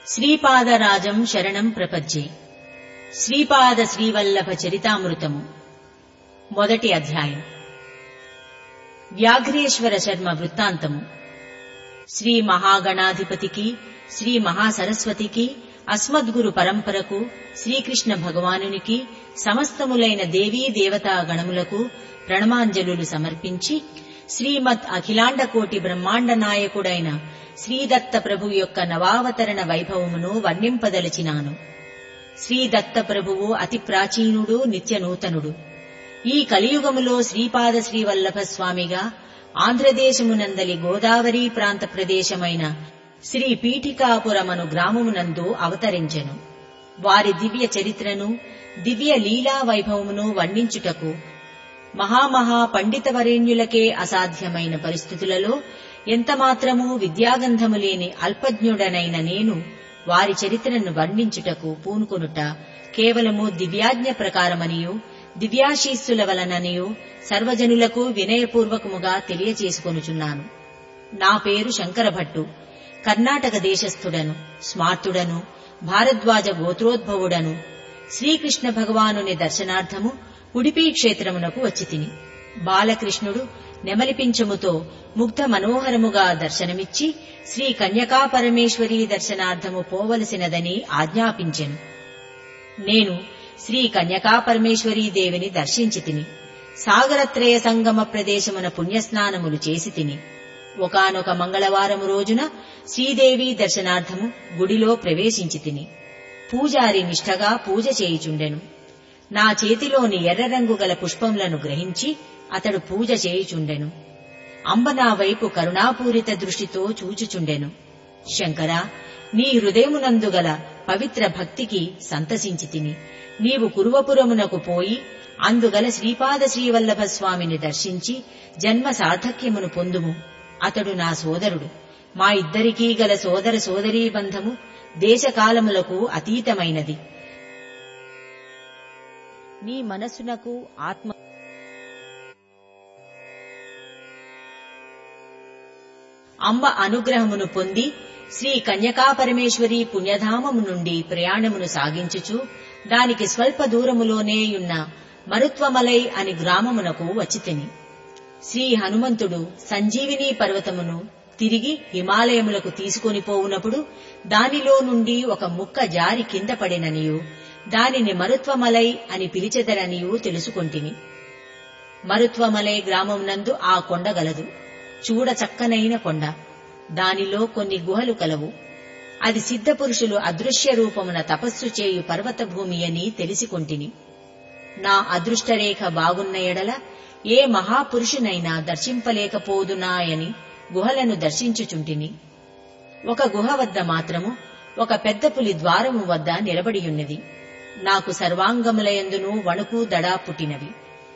శ్రీపాదరాజం శరణం ప్రపజ్జే శ్రీపాద శ్రీవల్లభ చరితామృతము మొదటి అధ్యాయం వ్యాఘ్రేశ్వర శర్మ వృత్తాంతము శ్రీ మహాగణాధిపతికి శ్రీ మహాసరస్వతికి అస్మద్గురు పరంపరకు శ్రీకృష్ణ భగవానునికి సమస్తములైన దేవీ దేవతా గణములకు ప్రణమాంజలులు సమర్పించి శ్రీమద్ అఖిలాండ కోటి బ్రహ్మాండ నాయకుడైన శ్రీదత్త ప్రభు యొక్క నవావతరణ వైభవమును వర్ణింపదలిచినాను శ్రీదత్త ప్రభువు అతి ప్రాచీనుడు నిత్య నూతనుడు ఈ కలియుగములో శ్రీపాద శ్రీవల్లభ స్వామిగా ఆంధ్రదేశమునందలి గోదావరి ప్రాంత ప్రదేశమైన శ్రీ పీఠికాపురమను గ్రామమునందు అవతరించెను వారి దివ్య చరిత్రను దివ్య లీలా వైభవమును వర్ణించుటకు మహామహా పండితవరేణ్యులకే అసాధ్యమైన పరిస్థితులలో ఎంతమాత్రమూ విద్యాగంధము లేని అల్పజ్ఞుడనైన నేను వారి చరిత్రను వర్ణించుటకు పూనుకొనుట కేవలము దివ్యాజ్ఞ ప్రకారమనియు దివ్యాశీస్సుల వలననియు సర్వజనులకు వినయపూర్వకముగా తెలియచేసుకొనుచున్నాను నా పేరు శంకరభట్టు కర్ణాటక దేశస్థుడను స్మార్తుడను భారద్వాజ గోత్రోద్భవుడను శ్రీకృష్ణ భగవానుని దర్శనార్థము ఉడిపి క్షేత్రమునకు వచ్చి తిని బాలకృష్ణుడు నెమలిపించముతో ముగ్ధ మనోహరముగా దర్శనమిచ్చి శ్రీ కన్యకా పరమేశ్వరీ దర్శనార్థము పోవలసినదని ఆజ్ఞాపించెను నేను శ్రీ కన్యకా పరమేశ్వరీ దేవిని దర్శించి తిని సాగరత్రయ సంగమ ప్రదేశమున పుణ్యస్నానములు చేసి తిని ఒకనొక మంగళవారము రోజున శ్రీదేవి దర్శనార్థము గుడిలో ప్రవేశించి తిని పూజారి నిష్ఠగా పూజ చేయుచుండెను నా చేతిలోని ఎర్ర రంగు గల పుష్పములను గ్రహించి అతడు పూజ చేయుచుండెను అంబ నా వైపు కరుణాపూరిత దృష్టితో చూచుచుండెను శంకర నీ హృదయమునందు గల పవిత్ర భక్తికి సంతసించి తిని నీవు కురువపురమునకు పోయి అందుగల శ్రీపాద శ్రీవల్లభ స్వామిని దర్శించి జన్మ సార్థక్యమును పొందుము అతడు నా సోదరుడు మా ఇద్దరికీ గల సోదర సోదరీ బంధము దేశకాలములకు అతీతమైనది నీ మనస్సునకు ఆత్మ అంబ అనుగ్రహమును పొంది శ్రీ కన్యకాపరమేశ్వరి పుణ్యధామము నుండి ప్రయాణమును సాగించుచు దానికి స్వల్ప దూరములోనే ఉన్న మరుత్వమలై అని గ్రామమునకు వచ్చితిని శ్రీ హనుమంతుడు సంజీవిని పర్వతమును తిరిగి హిమాలయములకు తీసుకొని పోవునప్పుడు దానిలో నుండి ఒక ముక్క జారి కింద పడిననియు దానిని మరుత్వమలై అని పిలిచెదరనియూ తెలుసుకొంటిని మరుత్వమలై గ్రామమునందు ఆ కొండ గలదు చూడ చక్కనైన కొండ దానిలో కొన్ని గుహలు కలవు అది సిద్ధపురుషులు అదృశ్య రూపమున తపస్సు చేయు పర్వత భూమి అని తెలిసికొంటిని నా అదృష్టరేఖ బాగున్న ఎడల ఏ మహాపురుషునైనా దర్శింపలేకపోదునాయని గుహలను దర్శించుచుంటిని ఒక గుహ వద్ద మాత్రము ఒక పెద్ద పులి ద్వారము వద్ద నిలబడియున్నది నాకు సర్వాంగములయందును వణుకు దడా పుట్టినవి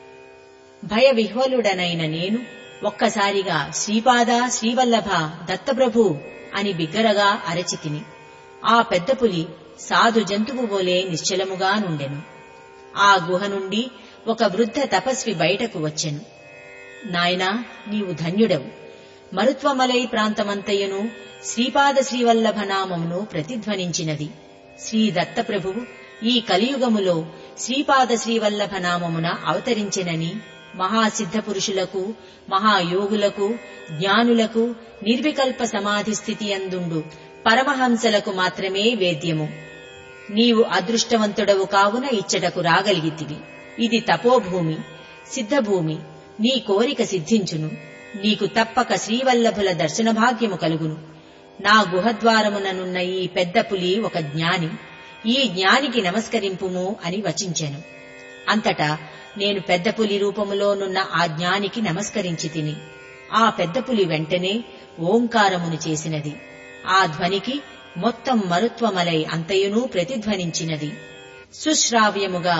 భయ విహ్వలుడనైన నేను ఒక్కసారిగా శ్రీపాద శ్రీవల్లభ దత్తప్రభు అని బిగ్గరగా అరచితిని ఆ పెద్ద పులి సాధు జంతువు వోలే నిశ్చలముగా నుండెను ఆ గుహ నుండి ఒక వృద్ధ తపస్వి బయటకు వచ్చెను నాయనా నీవు ధన్యుడవు మరుత్వమలై ప్రాంతమంతయ్యను శ్రీపాద శ్రీవల్లభ నామమును ప్రతిధ్వనించినది శ్రీ దత్తప్రభువు ఈ కలియుగములో శ్రీపాద శ్రీవల్లభ నామమున అవతరించెనని మహాసిద్ధ పురుషులకు మహాయోగులకు జ్ఞానులకు నిర్వికల్ప సమాధి స్థితి అందుండు పరమహంసలకు మాత్రమే వేద్యము నీవు అదృష్టవంతుడవు కావున ఇచ్చటకు రాగలిగితివి ఇది తపోభూమి సిద్ధభూమి నీ కోరిక సిద్ధించును నీకు తప్పక శ్రీవల్లభుల దర్శన భాగ్యము కలుగును నా గుహద్వారముననున్న ఈ పెద్ద పులి ఒక జ్ఞాని ఈ జ్ఞానికి నమస్కరింపుము అని వచించెను అంతటా నేను పెద్ద పులి రూపములోనున్న ఆ జ్ఞానికి నమస్కరించి తిని ఆ పెద్ద పులి వెంటనే ఓంకారమును చేసినది ఆ ధ్వనికి మొత్తం మరుత్వమలై అంతయునూ ప్రతిధ్వనించినది సుశ్రావ్యముగా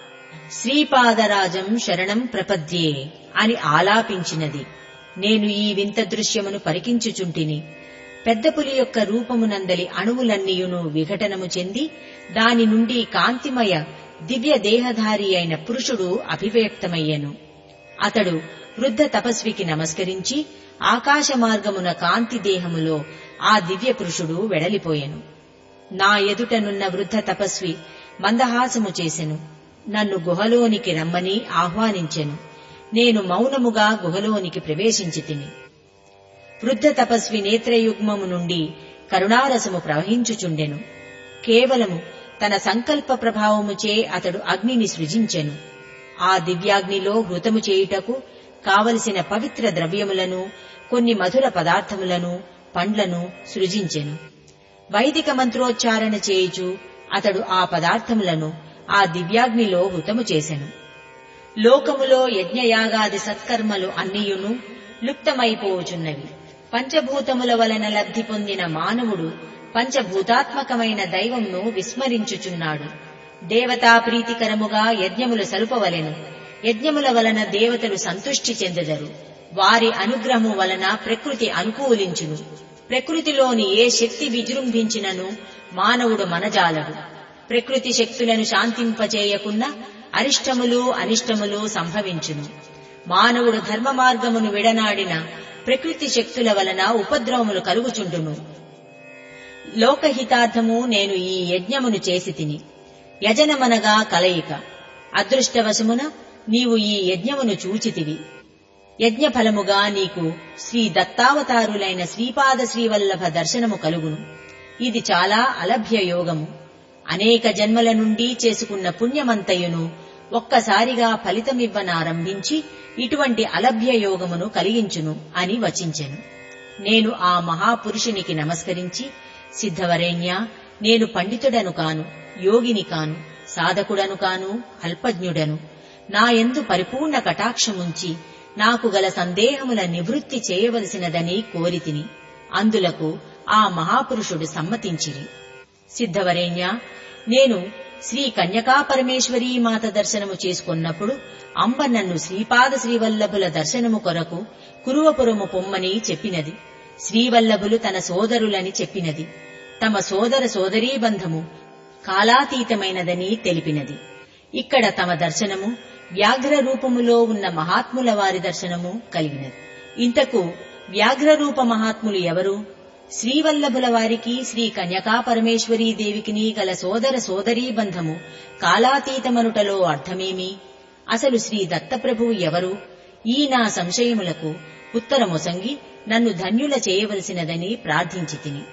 శ్రీపాదరాజం శరణం ప్రపద్యే అని ఆలాపించినది నేను ఈ వింత దృశ్యమును పరికించుచుంటిని పెద్ద పులి యొక్క రూపమునందలి అణువులన్నీయును విఘటనము చెంది దాని నుండి కాంతిమయ దివ్య దేహధారి అయిన పురుషుడు అభివ్యక్తమయ్యెను అతడు వృద్ధ తపస్వికి నమస్కరించి ఆకాశ మార్గమున కాంతి దేహములో ఆ దివ్య పురుషుడు వెడలిపోయెను నా ఎదుటనున్న వృద్ధ తపస్వి మందహాసము చేసెను నన్ను గుహలోనికి రమ్మని ఆహ్వానించెను నేను మౌనముగా గుహలోనికి ప్రవేశించి తిని వృద్ధ తపస్వి నేత్రయుగ్మము నుండి కరుణారసము ప్రవహించుచుండెను కేవలము తన సంకల్ప ప్రభావముచే అతడు అగ్నిని సృజించెను ఆ దివ్యాగ్నిలో హృతము చేయుటకు కావలసిన పవిత్ర ద్రవ్యములను కొన్ని మధుర పదార్థములను పండ్లను సృజించెను వైదిక మంత్రోచ్చారణ చేయుచు అతడు ఆ పదార్థములను ఆ దివ్యాగ్నిలో హృతము చేసెను లోకములో యజ్ఞయాగాది సత్కర్మలు అన్నియును లుప్తమైపోవుచున్నవి పంచభూతముల వలన లబ్ధి పొందిన మానవుడు పంచభూతాత్మకమైన దైవంను విస్మరించుచున్నాడు దేవతా ప్రీతికరముగా యజ్ఞములు సలుపవలెను యజ్ఞముల వలన దేవతలు సంతుష్టి చెందెదరు వారి అనుగ్రహము వలన ప్రకృతి అనుకూలించును ప్రకృతిలోని ఏ శక్తి విజృంభించినను మానవుడు మనజాలడు ప్రకృతి శక్తులను శాంతింపచేయకున్న అరిష్టములు అనిష్టములు సంభవించును మానవుడు ధర్మ మార్గమును విడనాడిన ప్రకృతి శక్తుల వలన ఉపద్రవములు కలుగుచుండును లోకహితార్థము నేను ఈ యజ్ఞమును చేసి తిని యజనమనగా కలయిక అదృష్టవశమున నీవు ఈ యజ్ఞమును చూచితివి యజ్ఞఫలముగా నీకు శ్రీ దత్తావతారులైన శ్రీపాద శ్రీవల్లభ దర్శనము కలుగును ఇది చాలా అలభ్య యోగము అనేక జన్మల నుండి చేసుకున్న పుణ్యమంతయును ఒక్కసారిగా ఫలితమివ్వనారంభించి ఇటువంటి అలభ్య యోగమును కలిగించును అని వచించెను నేను ఆ మహాపురుషునికి నమస్కరించి సిద్ధవరేణ్య నేను పండితుడను కాను యోగిని కాను సాధకుడను కాను అల్పజ్ఞుడను నాయందు పరిపూర్ణ కటాక్షముంచి నాకు గల సందేహముల నివృత్తి చేయవలసినదని కోరితిని అందులకు ఆ మహాపురుషుడు సమ్మతించిరి సిద్ధవరేణ్య నేను శ్రీ కన్యకా పరమేశ్వరీ మాత దర్శనము చేసుకున్నప్పుడు అంబ నన్ను శ్రీపాద శ్రీవల్లభుల దర్శనము కొరకు కురువపురము పొమ్మని చెప్పినది శ్రీవల్లభులు తన సోదరులని చెప్పినది తమ సోదర సోదరీబంధము కాలాతీతమైనదని తెలిపినది ఇక్కడ తమ దర్శనము వ్యాఘ్ర రూపములో ఉన్న మహాత్ముల వారి దర్శనము కలిగినది ఇంతకు వ్యాఘ్ర రూప మహాత్ములు ఎవరు శ్రీవల్లభుల వారికి శ్రీ కన్యకా పరమేశ్వరీ దేవికిని గల సోదర సోదరీ బంధము కాలాతీతమనుటలో అర్థమేమి అసలు శ్రీ దత్తప్రభువు ఎవరు ఈ నా సంశయములకు ఉత్తరమొసంగి నన్ను ధన్యుల చేయవలసినదని ప్రార్థించి తిని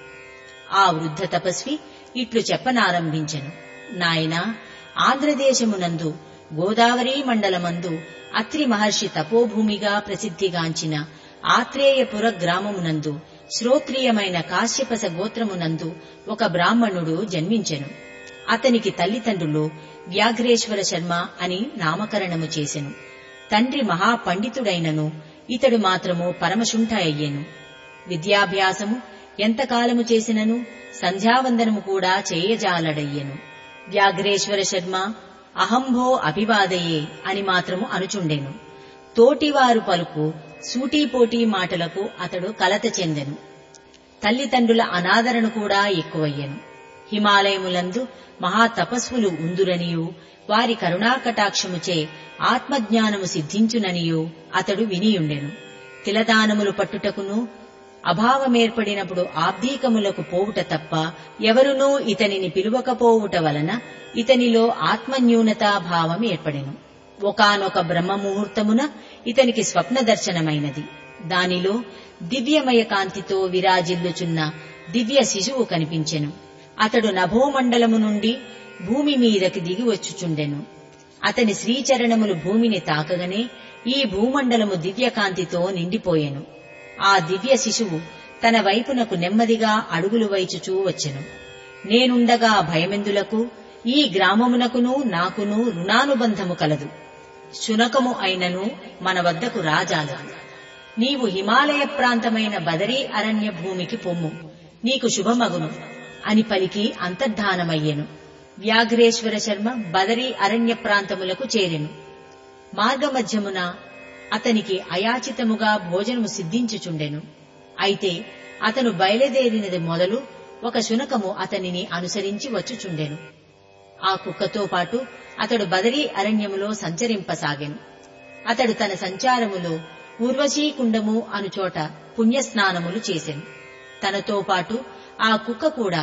ఆ వృద్ధ తపస్వి ఇట్లు చెప్పనారంభించెను నాయనా ఆంధ్రదేశమునందు గోదావరి మండలమందు అత్రి మహర్షి తపోభూమిగా ప్రసిద్ధిగాంచిన ఆత్రేయపుర గ్రామమునందు శ్రోత్రియమైన కాశ్యపస గోత్రమునందు ఒక బ్రాహ్మణుడు జన్మించెను అతనికి తల్లిదండ్రులు వ్యాఘ్రేశ్వర శర్మ అని నామకరణము చేసెను తండ్రి మహాపండితుడైనను ఇతడు మాత్రము పరమశుంఠ అయ్యెను విద్యాభ్యాసము ఎంతకాలము చేసినను సంధ్యావందనము కూడా చేయజాలడయ్యెను వ్యాఘ్రేశ్వర శర్మ అహంభో అభివాదయే అని మాత్రము అనుచుండెను తోటివారు పలుకు సూటీపోటీ మాటలకు అతడు కలత చెందెను తల్లిదండ్రుల అనాదరణ కూడా ఎక్కువయ్యెను హిమాలయములందు మహాతపస్వులు ఉందురనియు వారి కరుణాకటాక్షముచే ఆత్మజ్ఞానము సిద్ధించుననియు అతడు వినియుండెను తిలదానములు పట్టుటకును అభావమేర్పడినప్పుడు ఆబ్దీకములకు పోవుట తప్ప ఎవరునూ ఇతనిని పిలువకపోవుట వలన ఇతనిలో ఆత్మన్యూనతా భావం ఏర్పడెను ఒకనొక బ్రహ్మముహూర్తమున ఇతనికి స్వప్న దర్శనమైనది దానిలో దివ్యమయ కాంతితో విరాజిల్లుచున్న దివ్య శిశువు కనిపించెను అతడు నభోమండలము నుండి భూమి మీదకి దిగి వచ్చుచుండెను అతని శ్రీచరణములు భూమిని తాకగనే ఈ భూమండలము దివ్యకాంతితో నిండిపోయెను ఆ దివ్య శిశువు తన వైపునకు నెమ్మదిగా అడుగులు వైచుచూ వచ్చెను నేనుండగా భయమెందులకు ఈ గ్రామమునకును నాకును రుణానుబంధము కలదు శునకము అయినను మన వద్దకు రాజాలదు నీవు హిమాలయ ప్రాంతమైన బదరీ అరణ్య భూమికి పొమ్ము నీకు శుభమగును అని పలికి అంతర్ధానమయ్యెను వ్యాఘ్రేశ్వర శర్మ బదరీ అరణ్య ప్రాంతములకు చేరెను మార్గమధ్యమున అతనికి అయాచితముగా భోజనము సిద్ధించుచుండెను అయితే అతను బయలుదేరినది మొదలు ఒక శునకము అతనిని అనుసరించి వచ్చుచుండెను ఆ కుక్కతో పాటు అతడు బదరీ అరణ్యములో సంచరింపసాగెను అతడు తన సంచారములో ఊర్వశీకుండము అనుచోట పుణ్యస్నానములు చేసెను తనతో పాటు ఆ కుక్క కూడా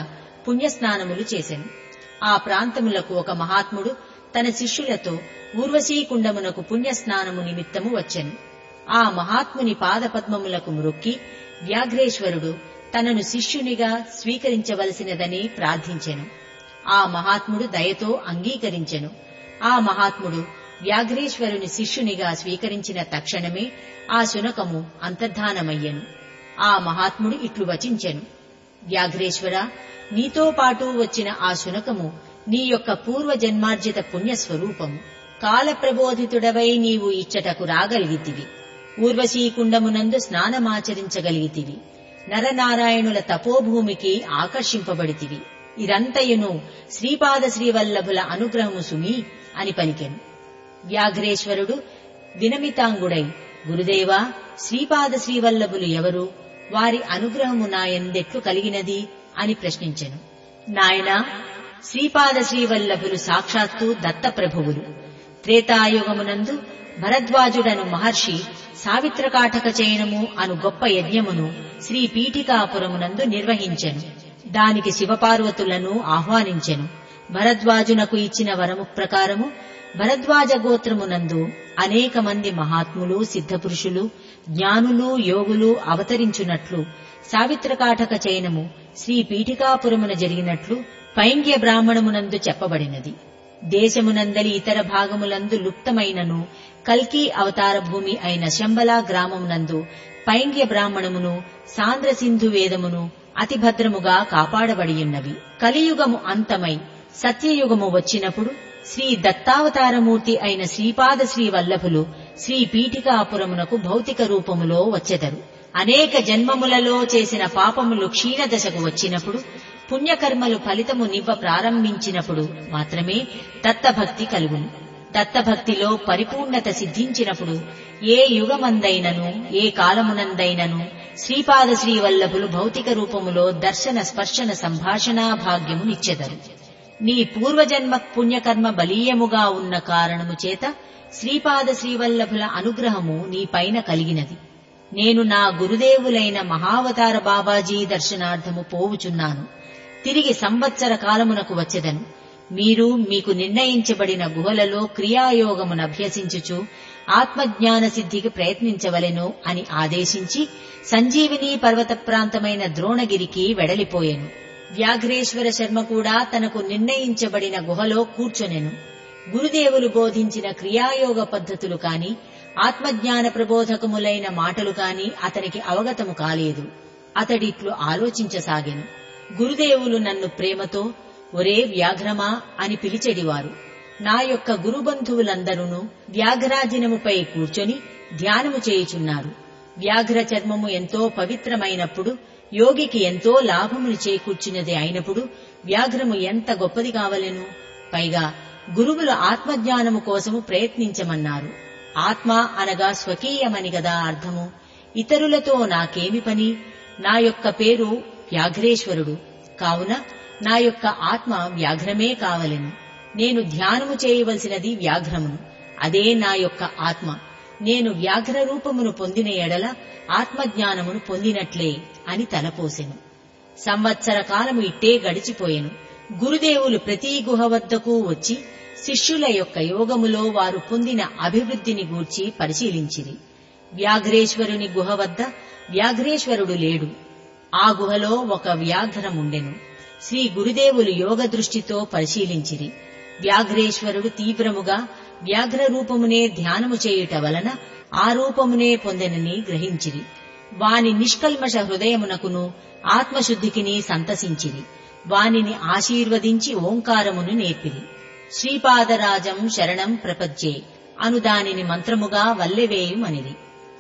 పుణ్యస్నానములు చేసెను ఆ ప్రాంతములకు ఒక మహాత్ముడు తన శిష్యులతో ఊర్వశీకుండమునకు పుణ్యస్నానము నిమిత్తము వచ్చెను ఆ మహాత్ముని పాదపద్మములకు మ్రొక్కి వ్యాఘ్రేశ్వరుడు తనను శిష్యునిగా స్వీకరించవలసినదని ప్రార్థించెను ఆ మహాత్ముడు దయతో అంగీకరించెను ఆ మహాత్ముడు వ్యాఘ్రేశ్వరుని శిష్యునిగా స్వీకరించిన తక్షణమే ఆ శునకము అంతర్ధానమయ్యెను ఆ మహాత్ముడు ఇట్లు వచించెను వ్యాఘ్రేశ్వర నీతో పాటు వచ్చిన ఆ శునకము నీ యొక్క పూర్వజన్మార్జిత పుణ్యస్వరూపము కాలప్రబోధితుడవై నీవు ఇచ్చటకు రాగలిగితివి ఊర్వశీకుండమునందు స్నానమాచరించగలిగితివి నరనారాయణుల తపోభూమికి ఆకర్షింపబడితివి ఇదంతయును శ్రీపాద శ్రీవల్లభుల అనుగ్రహము సుమి అని పలికెను వ్యాఘ్రేశ్వరుడు వినమితాంగుడై గురుదేవా శ్రీపాద శ్రీవల్లభులు ఎవరు వారి అనుగ్రహము నాయందెట్లు కలిగినది అని ప్రశ్నించెను నాయనా శ్రీపాద శ్రీవల్లభులు సాక్షాత్తు దత్తప్రభువులు త్రేతాయుగమునందు భరద్వాజుడను మహర్షి సావిత్రకాటక చయనము అను గొప్ప యజ్ఞమును శ్రీ పీఠికాపురమునందు నిర్వహించెను దానికి శివపార్వతులను ఆహ్వానించెను భరద్వాజునకు ఇచ్చిన వరము ప్రకారము భరద్వాజ గోత్రమునందు అనేక మంది మహాత్ములు సిద్ధపురుషులు జ్ఞానులు యోగులు అవతరించున్నట్లు సావిత్రకాటక చయనము శ్రీ పీఠికాపురమున జరిగినట్లు పైంగ్య బ్రాహ్మణమునందు చెప్పబడినది దేశమునందలి ఇతర భాగములందు లుప్తమైనను కల్కి అవతార భూమి అయిన శంబలా గ్రామమునందు పైంగ్య బ్రాహ్మణమును సాంద్ర సింధు వేదమును అతి భద్రముగా కాపాడబడియున్నవి కలియుగము అంతమై సత్యయుగము వచ్చినప్పుడు శ్రీ దత్తావతారమూర్తి అయిన శ్రీపాద శ్రీ వల్లభులు శ్రీ పీఠికాపురమునకు భౌతిక రూపములో వచ్చెదరు అనేక జన్మములలో చేసిన పాపములు క్షీణదశకు వచ్చినప్పుడు పుణ్యకర్మలు ఫలితము నివ్వ ప్రారంభించినప్పుడు మాత్రమే దత్తభక్తి కలుగును దత్తభక్తిలో పరిపూర్ణత సిద్ధించినప్పుడు ఏ యుగమందైనను ఏ కాలమునందైనను శ్రీపాద శ్రీవల్లభులు భౌతిక రూపములో దర్శన స్పర్శన సంభాషణా భాగ్యము నిచ్చెదరు నీ పూర్వజన్మ పుణ్యకర్మ బలీయముగా ఉన్న కారణము చేత శ్రీపాద శ్రీవల్లభుల అనుగ్రహము నీ పైన కలిగినది నేను నా గురుదేవులైన మహావతార బాబాజీ దర్శనార్థము పోవుచున్నాను తిరిగి సంవత్సర కాలమునకు వచ్చెదను మీరు మీకు నిర్ణయించబడిన గుహలలో క్రియాయోగమును అభ్యసించుచు ఆత్మజ్ఞాన సిద్ధికి ప్రయత్నించవలెను అని ఆదేశించి సంజీవిని పర్వత ప్రాంతమైన ద్రోణగిరికి వెడలిపోయెను వ్యాఘ్రేశ్వర శర్మ కూడా తనకు నిర్ణయించబడిన గుహలో కూర్చొనెను గురుదేవులు బోధించిన క్రియాయోగ పద్ధతులు కాని ఆత్మజ్ఞాన ప్రబోధకములైన మాటలు కాని అతనికి అవగతము కాలేదు అతడిట్లు ఆలోచించసాగెను గురుదేవులు నన్ను ప్రేమతో ఒరే వ్యాఘ్రమా అని పిలిచెడివారు నా యొక్క గురుబంధువులందరూ వ్యాఘ్రాజినముపై కూర్చొని ధ్యానము చేయుచున్నారు వ్యాఘ్ర చర్మము ఎంతో పవిత్రమైనప్పుడు యోగికి ఎంతో లాభములు చేకూర్చినది అయినప్పుడు వ్యాఘ్రము ఎంత గొప్పది కావలెను పైగా గురువులు ఆత్మజ్ఞానము కోసము ప్రయత్నించమన్నారు ఆత్మ అనగా స్వకీయమని గదా అర్థము ఇతరులతో నాకేమి పని నా యొక్క పేరు వ్యాఘ్రేశ్వరుడు కావున నా యొక్క ఆత్మ వ్యాఘ్రమే కావలెను నేను ధ్యానము చేయవలసినది వ్యాఘ్రమును అదే నా యొక్క ఆత్మ నేను వ్యాఘ్ర రూపమును పొందిన ఎడల ఆత్మజ్ఞానమును పొందినట్లే అని తలపోసెను సంవత్సర కాలము ఇట్టే గడిచిపోయెను గురుదేవులు ప్రతి గుహ వద్దకు వచ్చి శిష్యుల యొక్క యోగములో వారు పొందిన అభివృద్ధిని గూర్చి పరిశీలించిరి వ్యాఘ్రేశ్వరుని గుహ వద్ద వ్యాఘ్రేశ్వరుడు లేడు ఆ గుహలో ఒక వ్యాఘ్రముండెను శ్రీ గురుదేవులు యోగ దృష్టితో పరిశీలించిరి వ్యాఘ్రేశ్వరుడు తీవ్రముగా వ్యాఘ్ర రూపమునే ధ్యానము చేయుట వలన ఆ రూపమునే పొందెనని గ్రహించిరి వాని నిష్కల్మష హృదయమునకును ఆత్మశుద్ధికిని సంతసించిరి వానిని ఆశీర్వదించి ఓంకారమును నేర్పిరి శ్రీపాదరాజం శరణం ప్రపజ్జే అను దానిని మంత్రముగా వల్లెవేయుమనిది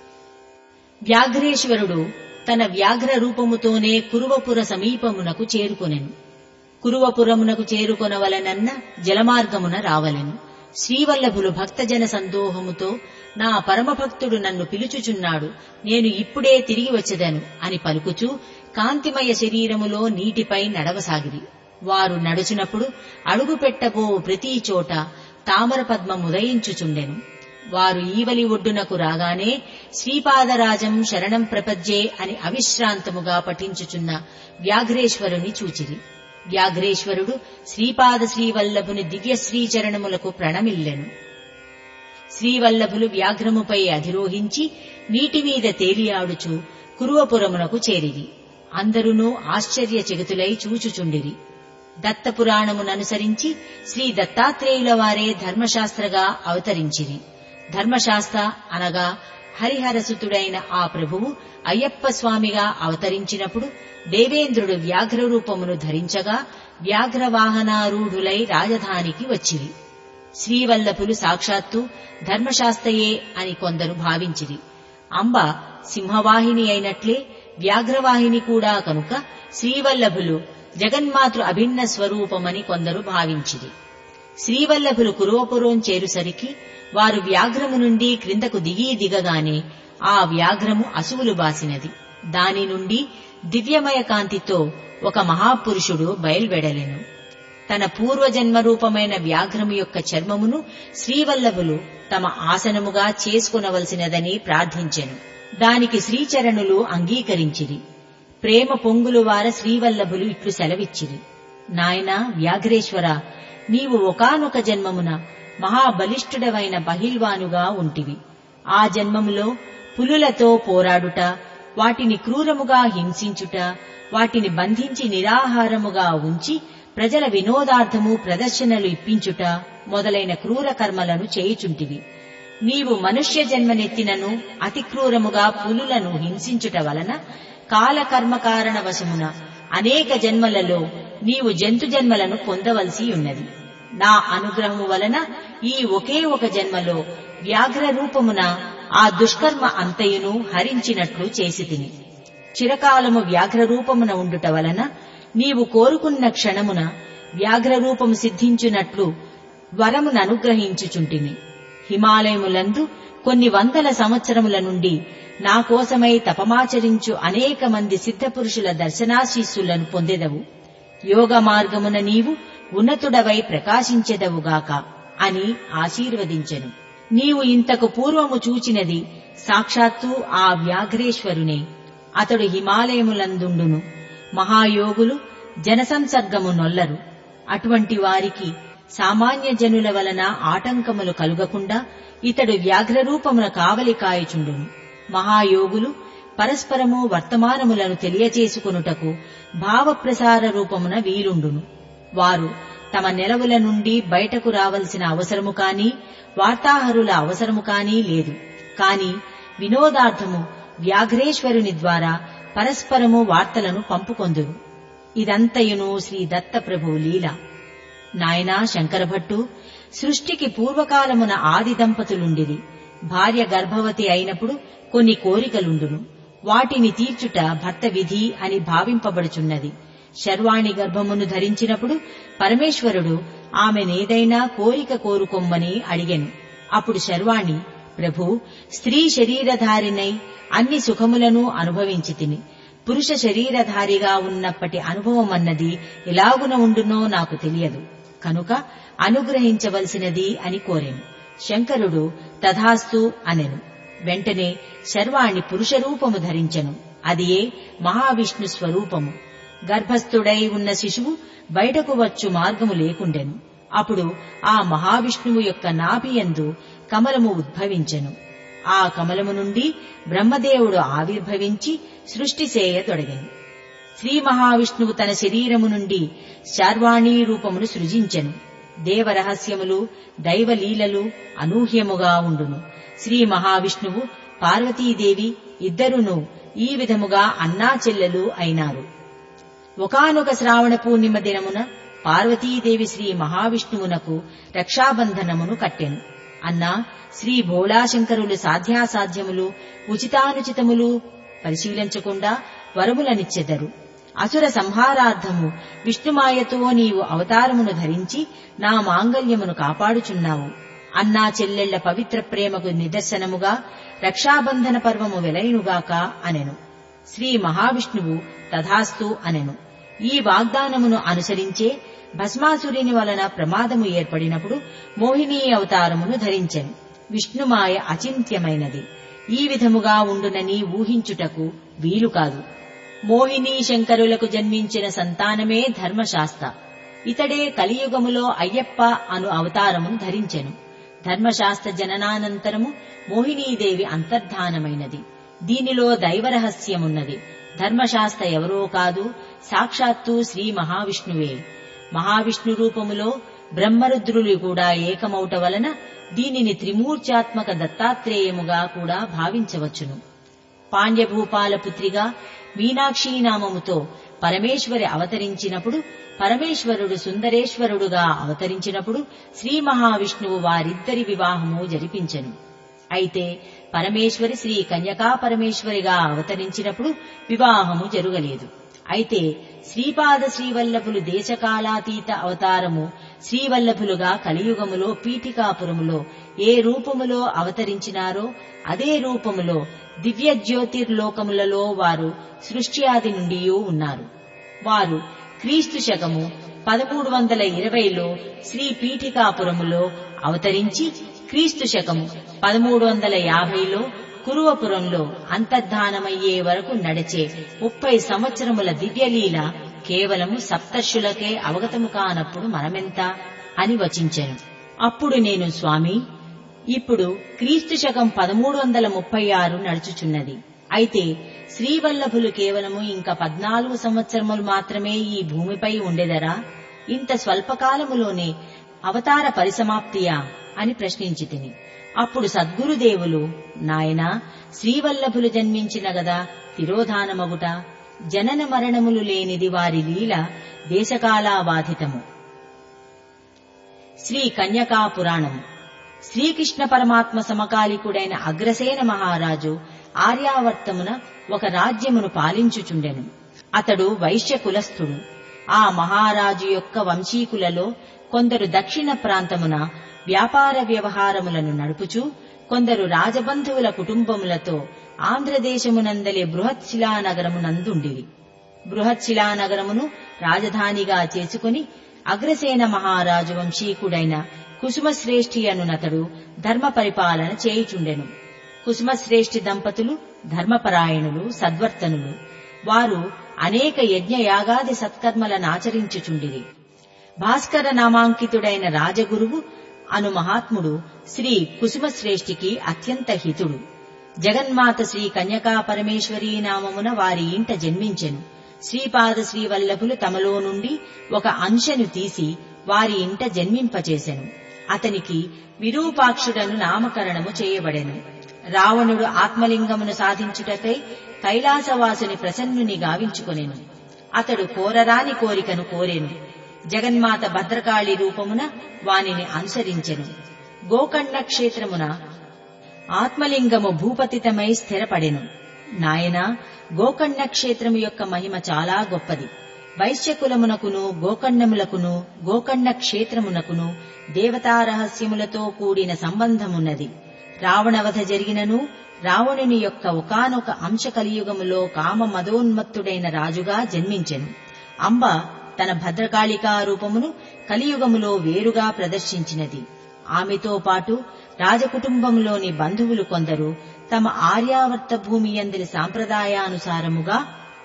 వ్యాఘ్రేశ్వరుడు తన వ్యాఘ్ర రూపముతోనే కురువపుర సమీపమునకు చేరుకొనెను కురువపురమునకు చేరుకొనవలనన్న జలమార్గమున రావలెను శ్రీవల్లభులు భక్తజన సందోహముతో నా పరమభక్తుడు నన్ను పిలుచుచున్నాడు నేను ఇప్పుడే తిరిగి వచ్చెదను అని పలుకుచూ కాంతిమయ శరీరములో నీటిపై నడవసాగిరి వారు నడుచునప్పుడు అడుగు పెట్టబో ప్రతి చోట తామర పద్మముదయించుచుండెను వారు ఈవలి ఒడ్డునకు రాగానే శ్రీపాదరాజం శరణం ప్రపజ్జే అని అవిశ్రాంతముగా పఠించుచున్న వ్యాఘ్రేశ్వరుని చూచిరి వ్యాఘ్రేశ్వరుడు శ్రీపాద శ్రీవల్లభుని దివ్య శ్రీచరణములకు ప్రణమిల్లెను శ్రీవల్లభులు వ్యాఘ్రముపై అధిరోహించి నీటి మీద తేలియాడుచు కురువపురమునకు చేరిరి అందరునూ ఆశ్చర్యచకితులై చూచుచుండిరి దత్తపురాణముననుసరించి శ్రీ దత్తాత్రేయుల వారే ధర్మశాస్త్రగా అవతరించిరి ధర్మశాస్త్ర అనగా హరిహరసుతుడైన ఆ ప్రభువు అయ్యప్ప స్వామిగా అవతరించినప్పుడు దేవేంద్రుడు వ్యాఘ్ర రూపమును ధరించగా వ్యాఘ్రవాహనారూఢులై రాజధానికి వచ్చిరి శ్రీవల్లభులు సాక్షాత్తు ధర్మశాస్త్రయే అని కొందరు భావించిరి అంబ సింహవాహిని అయినట్లే వ్యాఘ్రవాహిని కూడా కనుక శ్రీవల్లభులు జగన్మాతృ అభిన్న స్వరూపమని కొందరు భావించిరి శ్రీవల్లభులు కురువపురం చేరుసరికి వారు వ్యాఘ్రము నుండి క్రిందకు దిగి దిగగానే ఆ వ్యాఘ్రము అసువులు బాసినది దాని నుండి దివ్యమయ కాంతితో ఒక మహాపురుషుడు బయల్వెడలెను తన పూర్వజన్మ రూపమైన వ్యాఘ్రము యొక్క చర్మమును శ్రీవల్లభులు తమ ఆసనముగా చేసుకునవలసినదని ప్రార్థించెను దానికి శ్రీచరణులు అంగీకరించిరి ప్రేమ పొంగులు వార శ్రీవల్లభులు ఇట్లు సెలవిచ్చిరి నాయనా వ్యాఘ్రేశ్వర నీవు ఒకానొక జన్మమున మహాబలిష్ఠుడవైన బహిల్వానుగా ఉంటివి ఆ జన్మములో పులులతో పోరాడుట వాటిని క్రూరముగా హింసించుట వాటిని బంధించి నిరాహారముగా ఉంచి ప్రజల వినోదార్థము ప్రదర్శనలు ఇప్పించుట మొదలైన క్రూర కర్మలను చేయుచుంటివి నీవు మనుష్య జన్మనెత్తినను అతి క్రూరముగా పులులను హింసించుట వలన కాలకర్మ కారణ వశమున అనేక జన్మలలో నీవు జంతు జన్మలను పొందవలసి ఉన్నది నా అనుగ్రహము వలన ఈ ఒకే ఒక జన్మలో వ్యాఘ్ర రూపమున ఆ దుష్కర్మ అంతయును హరించినట్లు చేసి తిని చిరకాలము వ్యాఘ్ర రూపమున ఉండుట వలన నీవు కోరుకున్న క్షణమున వ్యాఘ్ర రూపము సిద్ధించునట్లు వరమును అనుగ్రహించుచుంటిని హిమాలయములందు కొన్ని వందల సంవత్సరముల నుండి నా కోసమై తపమాచరించు అనేక మంది సిద్ధపురుషుల దర్శనాశీస్సులను పొందెదవు యోగ మార్గమున నీవు ఉన్నతుడవై ప్రకాశించెదవుగాక అని ఆశీర్వదించెను నీవు ఇంతకు పూర్వము చూచినది సాక్షాత్తు ఆ వ్యాఘ్రేశ్వరునే అతడు హిమాలయములందుండును మహాయోగులు జనసంసర్గము నొల్లరు అటువంటి వారికి సామాన్య జనుల వలన ఆటంకములు కలుగకుండా ఇతడు వ్యాఘ్రరూపమున కావలి కాయచుండును మహాయోగులు పరస్పరము వర్తమానములను తెలియచేసుకొనుటకు భావప్రసార రూపమున వీలుండును వారు తమ నెలవుల నుండి బయటకు రావలసిన అవసరము కాని వార్తాహరుల అవసరము కాని లేదు కాని వినోదార్థము వ్యాఘ్రేశ్వరుని ద్వారా పరస్పరము వార్తలను పంపుకొందురు ఇదంతయును శ్రీ దత్తప్రభు లీల నాయనా శంకరభట్టు సృష్టికి పూర్వకాలమున ఆది దంపతులుండిరి భార్య గర్భవతి అయినప్పుడు కొన్ని కోరికలుండును వాటిని తీర్చుట భర్త విధి అని భావింపబడుచున్నది శర్వాణి గర్భమును ధరించినప్పుడు పరమేశ్వరుడు ఆమెనేదైనా కోరిక కోరుకొమ్మని అడిగెను అప్పుడు శర్వాణి ప్రభు స్త్రీ శరీరధారినై అన్ని సుఖములను అనుభవించి తిని పురుష శరీరధారిగా ఉన్నప్పటి అనుభవమన్నది ఎలాగున ఉండునో నాకు తెలియదు కనుక అనుగ్రహించవలసినది అని కోరెను శంకరుడు తథాస్తు అనెను వెంటనే శర్వాణి పురుష రూపము ధరించెను అదియే మహావిష్ణు స్వరూపము గర్భస్థుడై ఉన్న శిశువు బయటకు వచ్చు మార్గము లేకుండెను అప్పుడు ఆ మహావిష్ణువు యొక్క నాభియందు కమలము ఉద్భవించెను ఆ కమలము నుండి బ్రహ్మదేవుడు ఆవిర్భవించి సృష్టి చేయతొడగెను శ్రీ మహావిష్ణువు తన శరీరము నుండి శార్వాణీ రూపమును సృజించెను దేవరహస్యములు దైవలీలలు అనూహ్యముగా ఉండును శ్రీ మహావిష్ణువు పార్వతీదేవి ఇద్దరును ఈ విధముగా అన్నా చెల్లెలు అయినారు ఒకనొక శ్రావణ పూర్ణిమ దినమున పార్వతీదేవి శ్రీ మహావిష్ణువునకు రక్షాబంధనమును కట్టెను అన్నా శ్రీ భోళాశంకరులు సాధ్యాసాధ్యములు ఉచితానుచితములు పరిశీలించకుండా వరములనిచ్చెదరు అసుర సంహారార్థము విష్ణుమాయతో నీవు అవతారమును ధరించి నా మాంగల్యమును కాపాడుచున్నావు అన్నా చెల్లెళ్ల పవిత్ర ప్రేమకు నిదర్శనముగా రక్షాబంధన పర్వము వెలయునుగాక అనెను శ్రీ మహావిష్ణువు తథాస్తు అనెను ఈ వాగ్దానమును అనుసరించే భస్మాసురుని వలన ప్రమాదము ఏర్పడినప్పుడు మోహినీ అవతారమును ధరించెను విష్ణుమాయ అచింత్యమైనది ఈ విధముగా ఉండునని ఊహించుటకు వీలు కాదు మోహిని శంకరులకు జన్మించిన సంతానమే ధర్మశాస్త్ర ఇతడే కలియుగములో అయ్యప్ప అను అవతారమును ధరించెను ధర్మశాస్త్ర జననానంతరము మోహినీదేవి అంతర్ధానమైనది దీనిలో దైవరహస్యమున్నది ధర్మశాస్త్ర ఎవరో కాదు సాక్షాత్తు శ్రీ మహావిష్ణువే మహావిష్ణు రూపములో బ్రహ్మరుద్రులు కూడా ఏకమౌట వలన దీనిని త్రిమూర్త్యాత్మక దత్తాత్రేయముగా కూడా భావించవచ్చును పాండ్యభూపాల పుత్రిగా మీనాక్షి నామముతో పరమేశ్వరి అవతరించినప్పుడు పరమేశ్వరుడు సుందరేశ్వరుడుగా అవతరించినప్పుడు శ్రీ మహావిష్ణువు వారిద్దరి వివాహము జరిపించెను అయితే పరమేశ్వరి శ్రీ కన్యకా పరమేశ్వరిగా అవతరించినప్పుడు వివాహము జరుగలేదు అయితే శ్రీపాద శ్రీవల్లభులు దేశకాలాతీత అవతారము శ్రీవల్లభులుగా కలియుగములో పీఠికాపురములో ఏ రూపములో అవతరించినారో అదే రూపములో దివ్య జ్యోతిర్లోకములలో వారు సృష్టి ఆది నుండి ఉన్నారు వారు క్రీస్తు శకము పదమూడు వందల ఇరవైలో శ్రీ పీఠికాపురములో అవతరించి క్రీస్తు శకము పదమూడు వందల యాభైలో కురువపురంలో అంతర్ధానమయ్యే వరకు నడిచే ముప్పై సంవత్సరముల దివ్యలీల కేవలము సప్తర్షులకే అవగతము కానప్పుడు మనమెంత అని వచించెను అప్పుడు నేను స్వామి ఇప్పుడు క్రీస్తు శకం పదమూడు వందల ముప్పై ఆరు నడుచుచున్నది అయితే శ్రీవల్లభులు కేవలము ఇంకా పద్నాలుగు సంవత్సరములు మాత్రమే ఈ భూమిపై ఉండెదరా ఇంత స్వల్పకాలములోనే అవతార పరిసమాప్తియా అని ప్రశ్నించి తిని అప్పుడు సద్గురుదేవులు నాయనా శ్రీవల్లభులు జన్మించిన గదా తిరోధానమగుట జనన మరణములు లేనిది వారి లీల దేశకాలాబాధితము శ్రీ కన్యకా పురాణము శ్రీకృష్ణ పరమాత్మ సమకాలికుడైన అగ్రసేన మహారాజు ఆర్యావర్తమున ఒక రాజ్యమును పాలించుచుండెను అతడు వైశ్య కులస్థుడు ఆ మహారాజు యొక్క వంశీకులలో కొందరు దక్షిణ ప్రాంతమున వ్యాపార వ్యవహారములను నడుపుచూ కొందరు రాజబంధువుల కుటుంబములతో ఆంధ్రదేశమునందలి బృహత్శిలా నగరమునందుండిరి బృహత్శిలా నగరమును రాజధానిగా చేసుకుని అగ్రసేన మహారాజు వంశీకుడైన కుసుమశ్రేష్ఠి అనునతడు ధర్మ పరిపాలన చేయుచుండెను కుసుమశ్రేష్ఠి దంపతులు ధర్మపరాయణులు సద్వర్తనులు వారు అనేక యజ్ఞయాగాది సత్కర్మలనాచరించుచుండిరి భాస్కర నామాంకితుడైన రాజగురువు అను మహాత్ముడు శ్రీ కుసుమశ్రేష్ఠికి అత్యంత హితుడు జగన్మాత శ్రీ కన్యకా పరమేశ్వరీ నామమున వారి ఇంట జన్మించెను శ్రీపాద శ్రీవల్లభులు తమలో నుండి ఒక అంశను తీసి వారి ఇంట జన్మింపచేసెను అతనికి విరూపాక్షుడను నామకరణము చేయబడెను రావణుడు ఆత్మలింగమును సాధించుటకై కైలాసవాసుని ప్రసన్నుని గావించుకొనెను అతడు కోరరాని కోరికను కోరెను జగన్మాత భద్రకాళి రూపమున వానిని అనుసరించెను గోకర్ణ క్షేత్రమున ఆత్మలింగము భూపతితమై స్థిరపడెను నాయనా గోకర్ణ క్షేత్రము యొక్క మహిమ చాలా గొప్పది వైశ్యకులమునకును గోకర్ణములకును గోకర్ణ క్షేత్రమునకును దేవతా రహస్యములతో కూడిన సంబంధమున్నది రావణవధ జరిగినను రావణుని యొక్క ఒకనొక అంశ కలియుగములో కామ మదోన్మత్తుడైన రాజుగా జన్మించెను అంబ తన భద్రకాళికా రూపమును కలియుగములో వేరుగా ప్రదర్శించినది ఆమెతో పాటు రాజకుటుంబంలోని బంధువులు కొందరు తమ ఆర్యావర్త భూమి అందరి సాంప్రదాయానుసారముగా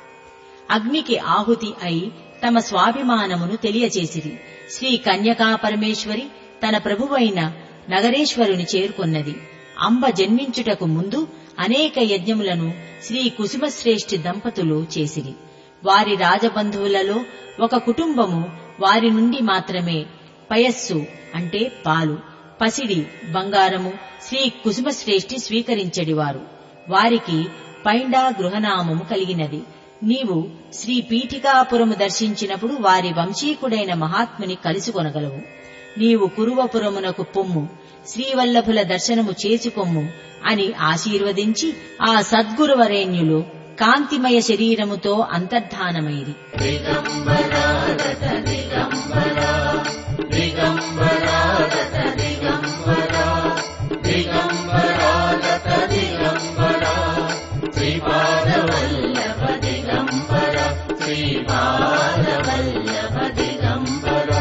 అగ్నికి ఆహుతి అయి తమ స్వాభిమానమును తెలియచేసిరి శ్రీ కన్యకా పరమేశ్వరి తన ప్రభువైన నగరేశ్వరుని చేరుకొన్నది అంబ జన్మించుటకు ముందు అనేక యజ్ఞములను శ్రీ కుసుమశ్రేష్ఠి దంపతులు చేసిరి వారి రాజబంధువులలో ఒక కుటుంబము వారి నుండి మాత్రమే పయస్సు అంటే పాలు పసిడి బంగారము శ్రీ కుసుమశ్రేష్ఠి స్వీకరించడివారు వారికి పైండా గృహనామము కలిగినది నీవు శ్రీ పీఠికాపురము దర్శించినప్పుడు వారి వంశీకుడైన మహాత్ముని కలుసుకొనగలవు నీవు కురువపురమునకు పొమ్ము శ్రీవల్లభుల దర్శనము చేసుకొమ్ము అని ఆశీర్వదించి ఆ సద్గురువరేణ్యులు కాంతిమయ శరీరముతో అంతర్ధానమైరి దిగంబరా